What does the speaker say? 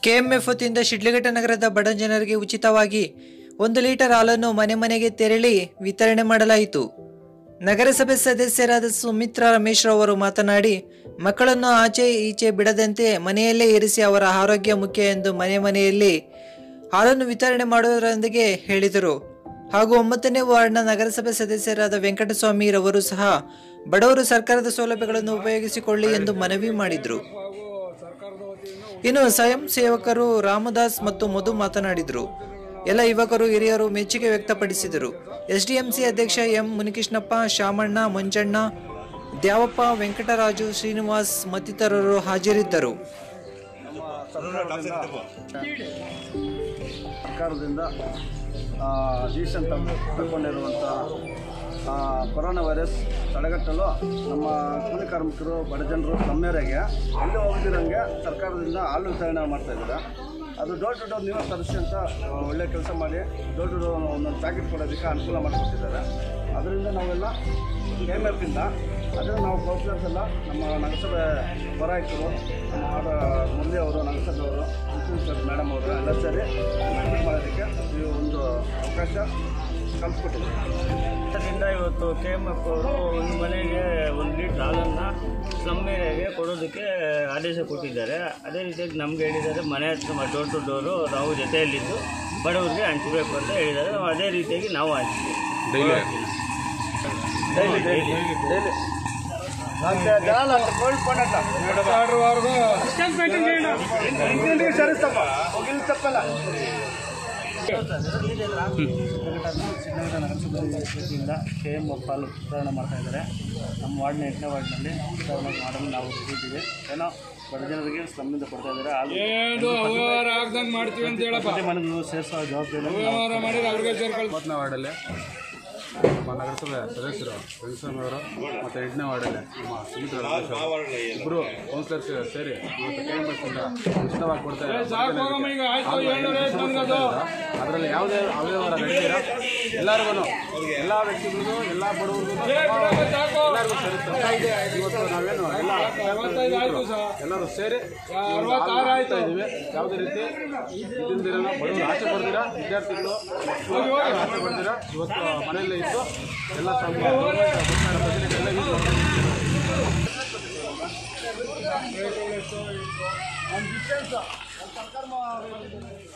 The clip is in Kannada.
ಕೆಎಂಎಫ್ ವತಿಯಿಂದ ಶಿಡ್ಲಘಟ್ಟ ನಗರದ ಬಡ ಜನರಿಗೆ ಉಚಿತವಾಗಿ ಒಂದು ಲೀಟರ್ ಹಾಲನ್ನು ಮನೆ ಮನೆಗೆ ತೆರಳಿ ವಿತರಣೆ ಮಾಡಲಾಯಿತು ನಗರಸಭೆ ಸದಸ್ಯರಾದ ಸುಮಿತ್ರಾ ರಮೇಶ್ ರವರು ಮಾತನಾಡಿ ಮಕ್ಕಳನ್ನು ಆಚೆ ಈಚೆ ಬಿಡದಂತೆ ಮನೆಯಲ್ಲೇ ಇರಿಸಿ ಅವರ ಆರೋಗ್ಯ ಮುಖ್ಯ ಎಂದು ಮನೆ ಮನೆಯಲ್ಲಿ ಹಾಲನ್ನು ವಿತರಣೆ ಮಾಡುವುದರೊಂದಿಗೆ ಹೇಳಿದರು ಹಾಗೂ ಒಂಬತ್ತನೇ ವಾರ್ಡ್ನ ನಗರಸಭೆ ಸದಸ್ಯರಾದ ವೆಂಕಟಸ್ವಾಮಿ ರವರು ಸಹ ಬಡವರು ಸರ್ಕಾರದ ಸೌಲಭ್ಯಗಳನ್ನು ಉಪಯೋಗಿಸಿಕೊಳ್ಳಿ ಎಂದು ಮನವಿ ಮಾಡಿದರು ಇನ್ನು ಸ್ವಯಂ ಸೇವಕರು ರಾಮದಾಸ್ ಮತ್ತು ಮಧು ಮಾತನಾಡಿದರು ಎಲ್ಲ ಯುವಕರು ಹಿರಿಯರು ಮೆಚ್ಚುಗೆ ವ್ಯಕ್ತಪಡಿಸಿದರು ಎಸ್ಡಿಎಂಸಿ ಅಧ್ಯಕ್ಷ ಎಂ ಮುನಿಕೃಷ್ಣಪ್ಪ ಶಾಮಣ್ಣ ಮಂಜಣ್ಣ ದ್ಯಾವಪ್ಪ ವೆಂಕಟರಾಜು ಶ್ರೀನಿವಾಸ್ ಮತ್ತಿತರರು ಹಾಜರಿದ್ದರು ಸರ್ಕಾರದಿಂದ ಡಿಸಿಷನ್ ತಗೊಂಡಿರುವಂಥ ಕೊರೋನಾ ವೈರಸ್ ತಡೆಗಟ್ಟಲು ನಮ್ಮ ಕೂಲಿ ಕಾರ್ಮಿಕರು ಬಡ ಜನರು ಕಮ್ಮಿಯರಿಗೆ ಎಲ್ಲಿ ಹೋಗದಿರಂಗೆ ಸರ್ಕಾರದಿಂದ ಹಾಲು ವಿತರಣೆ ಮಾಡ್ತಾ ಇದ್ದಾರೆ ಅದು ಡೋರ್ ಟು ಡೋರ್ ನೀವೇ ತರಿಸಿ ಅಂತ ಆ, ಒಳ್ಳೆ ಕೆಲಸ ಮಾಡಿ ಡೋರ್ ಟು ಡೋರ್ ಒಂದೊಂದು ಪ್ಯಾಕೆಟ್ ಕೊಡೋದಕ್ಕೆ ಅನುಕೂಲ ಮಾಡಿಕೊಟ್ಟಿದ್ದಾರೆ ಅದರಿಂದ ನಾವೆಲ್ಲ ಕೆ ಎಮ್ ಎಫಿಂದ ಅದನ್ನು ನಾವು ಕೌನ್ಸಿಲರ್ಸ್ ಎಲ್ಲ ನಮ್ಮ ನಗರಸಭೆ ಪರಾಯುಕ್ತರು ನಮ್ಮ ಆದ ಮುರಳಿ ಅವರು ನಗರಸಭೆಯವರು ಇನ್ಸ್ಪೆಕ್ಟರ್ ಮೇಡಮ್ ಅವರು ಎಲ್ಲ ಸೇರಿ ಇಂಪ್ಲಿಮೆಂಟ್ ಮಾಡೋದಕ್ಕೆ ಈ ಒಂದು ಅವಕಾಶ ಕಲ್ಪಿಸ್ಕೊಟ್ಟಿದ್ದಾರೆ ಅದರಿಂದ ಇವತ್ತು ಕೆ ಎಮ್ ಎಫ್ ಅವರು ಒಂದು ಮನೆಗೆ ಒಂದು ಲೀಟ್ರ್ ಹಾಲನ್ನು ಸ್ಲಮ್ ಏರಿಯಾಗೆ ಕೊಡೋದಕ್ಕೆ ಆದೇಶ ಕೊಟ್ಟಿದ್ದಾರೆ ಅದೇ ರೀತಿಯಾಗಿ ನಮ್ಗೆ ಹೇಳಿದ್ದಾರೆ ಮನೆ ಹತ್ರ ಡೋರ್ ಟು ಡೋರು ನಾವು ಜೊತೆಯಲ್ಲಿದ್ದು ಬಡವರಿಗೆ ಹಂಚಬೇಕು ಅಂತ ಹೇಳಿದ್ದಾರೆ ನಾವು ಅದೇ ರೀತಿಯಾಗಿ ನಾವು ಹಂಚ್ತೀವಿ ಡೈಲಿ ಡೈಲಿ ಡೈಲಿ ಸರಿಸ್ತಪ್ಪ ಹೋಗಿಲ್ಲ ತಪ್ಪಲ್ಲ ಶ್ರೀನಗರ ನಗರಸಭೆ ವತಿಯಿಂದ ಕೆ ಎಮ್ ಎಫ್ ಹಾಲು ವಿತರಣೆ ಮಾಡ್ತಾ ಇದ್ದಾರೆ ನಮ್ಮ ವಾರ್ಡ್ನ ಎಂಟನೇ ವಾರ್ಡ್ನಲ್ಲಿ ವಿತರಣೆ ಮಾಡಲು ನಾವು ಇದ್ದೀವಿ ಏನೋ ಬಡ ಜನರಿಗೆ ಸ್ಲಮ್ಮಿಂದ ಕೊಡ್ತಾ ಇದ್ದಾರೆ ಹಾಲು ಏನು ಅವ್ಯವಹಾರ ಆಗ್ದಂಗೆ ಮಾಡ್ತೀವಿ ಅಂತ ಹೇಳಪ್ಪ ಪ್ರತಿ ಮನೆಗೂ ಸೇರಿಸೋ ಜವಾಬ್ದಾರಿ ಅವ್ಯವಹಾರ ಮಾಡಿದ್ರೆ ಅವ್ರಿಗೆ ಸೇರ್ಕೊಳ್ತಾರೆ ಒಂಬತ್ತನೇ ವಾರ್ಡಲ್ಲಿ ನಮ್ಮ ನಗರಸಭೆ ಸದಸ್ಯರು ವೆಂಕಟಸ್ವಾಮಿ ಅವರು ಮತ್ತು ಎಂಟನೇ ವಾರ್ಡಲ್ಲಿ ನಮ್ಮ ಸುಮಿತ್ರ ರಮೇಶ್ ಅವರು ಇಬ್ಬರು ಕೌನ್ಸಿಲರ್ಸ್ ಸೇರಿ ಇವತ್ತು ಕೆ ಎಮ್ ಇಂದ ಉಚಿತವಾಗಿ ಕೊಡ್ತಾ ಸಾಕು ಹೋಗಮ್ಮ ಈಗ ಆಯ್ತು ಏಳ್ನೂರ ಐವತ್ತು ನನ್ಗದು ಅದರಲ್ಲಿ ಯಾವುದೇ ಅವ್ಯವಹಾರ ನಡೆದಿರ ಎಲ್ಲರಿಗೂ ಎಲ್ಲ ವ್ಯಕ್ತಿಗಳಿಗೂ ಎಲ್ಲ ಬಡವರಿಗೂ ಸಾಕು ಎಲ್ಲರಿಗೂ ಸೇರುತ್ತೆ ಇವತ್ತು ನಾವೇನು ಎಲ್ಲ ಅರವತ್ತೈದು ಆಯ್ತು ಸರ್ ಎಲ್ಲರೂ ಸೇರಿ ಅರವತ್ತಾರು ಆಯ್ತು ಇದ್ದೀವಿ ಯಾವುದೇ ರೀತಿ ಇದರಿಂದ ಬಡವರು ಆಚೆ ಬರ್ದಿರಾ ವಿದ್ಯಾರ್ಥಿಗಳು ಮಕ್ಕಳು ಯಾರು ಆಚೆ ಬರ್ದಿರಾ ಇವತ್ತು ಮನೆಯಲ್ಲೇ ಇದ್ದು ಎಲ್ಲ ತಮ್ಮ ಫೆಸಿಲಿಟಿ ಎಲ್ಲ ಯೂಸ್ ಮಾಡ್ಕೊಂಡು ನಮ್ಮ ಡಿಸ್ಟೆನ್ಸ್ ಸರ್ಕಾರ